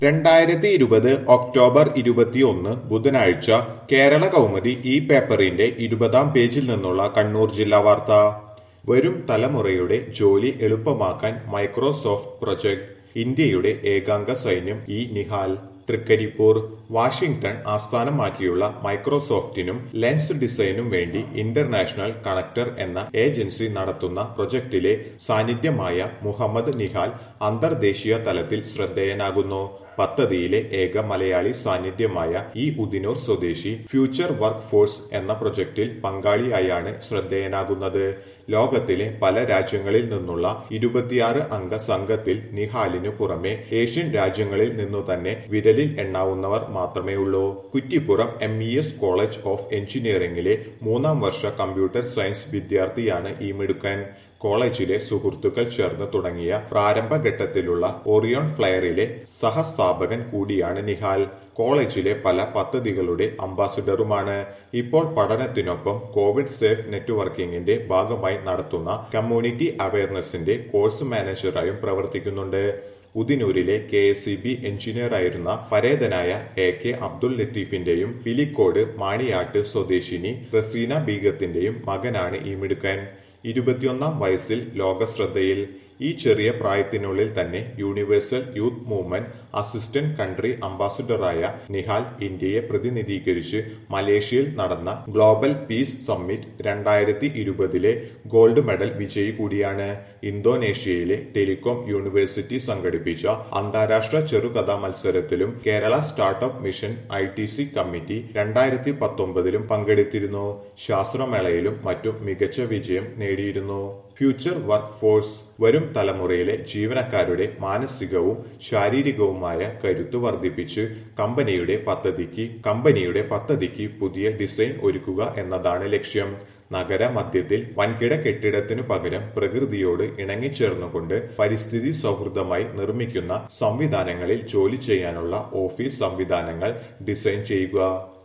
രണ്ടായിരത്തി ഇരുപത് ഒക്ടോബർ ഇരുപത്തിയൊന്ന് ബുധനാഴ്ച കേരള കൗമുദി ഈ പേപ്പറിന്റെ ഇരുപതാം പേജിൽ നിന്നുള്ള കണ്ണൂർ ജില്ലാ വാർത്ത വരും തലമുറയുടെ ജോലി എളുപ്പമാക്കാൻ മൈക്രോസോഫ്റ്റ് പ്രൊജക്ട് ഇന്ത്യയുടെ ഏകാംഗ സൈന്യം ഈ നിഹാൽ തൃക്കരിപ്പൂർ വാഷിംഗ്ടൺ ആസ്ഥാനമാക്കിയുള്ള മൈക്രോസോഫ്റ്റിനും ലെൻസ് ഡിസൈനും വേണ്ടി ഇന്റർനാഷണൽ കണക്ടർ എന്ന ഏജൻസി നടത്തുന്ന പ്രൊജക്ടിലെ സാന്നിധ്യമായ മുഹമ്മദ് നിഹാൽ അന്തർദേശീയ തലത്തിൽ ശ്രദ്ധേയനാകുന്നു പദ്ധതിയിലെ ഏക മലയാളി സാന്നിധ്യമായ ഈ ഉദിനൂർ സ്വദേശി ഫ്യൂച്ചർ വർക്ക് ഫോഴ്സ് എന്ന പ്രൊജക്ടിൽ പങ്കാളിയായാണ് ശ്രദ്ധേയനാകുന്നത് ലോകത്തിലെ പല രാജ്യങ്ങളിൽ നിന്നുള്ള ഇരുപത്തിയാറ് അംഗ സംഘത്തിൽ നിഹാലിനു പുറമെ ഏഷ്യൻ രാജ്യങ്ങളിൽ നിന്നു തന്നെ വിരലിൽ എണ്ണാവുന്നവർ മാത്രമേ ഉള്ളൂ Kuttippuram M E S college of എഞ്ചിനീയറിംഗിലെ മൂന്നാം വർഷ കമ്പ്യൂട്ടർ സയൻസ് വിദ്യാർത്ഥിയാണ് ഈ മിടുക്കൻ കോളേജിലെ സുഹൃത്തുക്കൾ ചേർന്ന് തുടങ്ങിയ പ്രാരംഭഘട്ടത്തിലുള്ള ഓറിയോൺ ഫ്ലയറിലെ സഹസ്ഥാപകൻ കൂടിയാണ് നിഹാൽ കോളേജിലെ പല പദ്ധതികളുടെ അംബാസിഡറുമാണ് ഇപ്പോൾ പഠനത്തിനൊപ്പം കോവിഡ് സേഫ് നെറ്റ്വർക്കിംഗിന്റെ ഭാഗമായി നടത്തുന്ന കമ്മ്യൂണിറ്റി അവയർനെസിന്റെ കോഴ്സ് മാനേജറായും പ്രവർത്തിക്കുന്നുണ്ട് ഉദിനൂരിലെ കെ എസ് സി ബി എഞ്ചിനീയറായിരുന്ന പരേതനായ എ കെ അബ്ദുൽ ലത്തീഫിന്റെയും പിലിക്കോട് മാണിയാട്ട് സ്വദേശിനി റസീന ബീഗത്തിന്റെയും മകനാണ് ഈ മിടുക്കൻ ഇരുപത്തിയൊന്നാം വയസ്സിൽ ലോകശ്രദ്ധയിൽ ഈ ചെറിയ പ്രായത്തിനുള്ളിൽ തന്നെ universal youth movement assistant country അംബാസിഡറായ നിഹാൽ ഇന്ത്യയെ പ്രതിനിധീകരിച്ച് മലേഷ്യയിൽ നടന്ന ഗ്ലോബൽ പീസ് സമ്മിറ്റ് രണ്ടായിരത്തി ഇരുപതിലെ ഗോൾഡ് മെഡൽ വിജയി കൂടിയാണ് ഇന്തോനേഷ്യയിലെ ടെലികോം യൂണിവേഴ്സിറ്റി സംഘടിപ്പിച്ച അന്താരാഷ്ട്ര ചെറുകഥാ മത്സരത്തിലും Kerala startup mission I T C committee രണ്ടായിരത്തി പത്തൊമ്പതിലും പങ്കെടുത്തിരുന്നു ശാസ്ത്രമേളയിലും മറ്റും മികച്ച വിജയം നേടിയിരുന്നു ഫ്യൂച്ചർ വർക്ക് ഫോഴ്സ് വരും തലമുറയിലെ ജീവനക്കാരുടെ മാനസികവും ശാരീരികവുമായ കരുത്ത് വർദ്ധിപ്പിച്ച് കമ്പനിയുടെ പദ്ധതിക്ക് കമ്പനിയുടെ പദ്ധതിക്ക് പുതിയ ഡിസൈൻ ഒരുക്കുക എന്നതാണ് ലക്ഷ്യം നഗര മധ്യത്തിൽ വൻകിട കെട്ടിടത്തിനു പകരം പ്രകൃതിയോട് ഇണങ്ങിച്ചേർന്നുകൊണ്ട് പരിസ്ഥിതി സൗഹൃദമായി നിർമ്മിക്കുന്ന സംവിധാനങ്ങളിൽ ജോലി ചെയ്യാനുള്ള ഓഫീസ് സംവിധാനങ്ങൾ ഡിസൈൻ ചെയ്യുക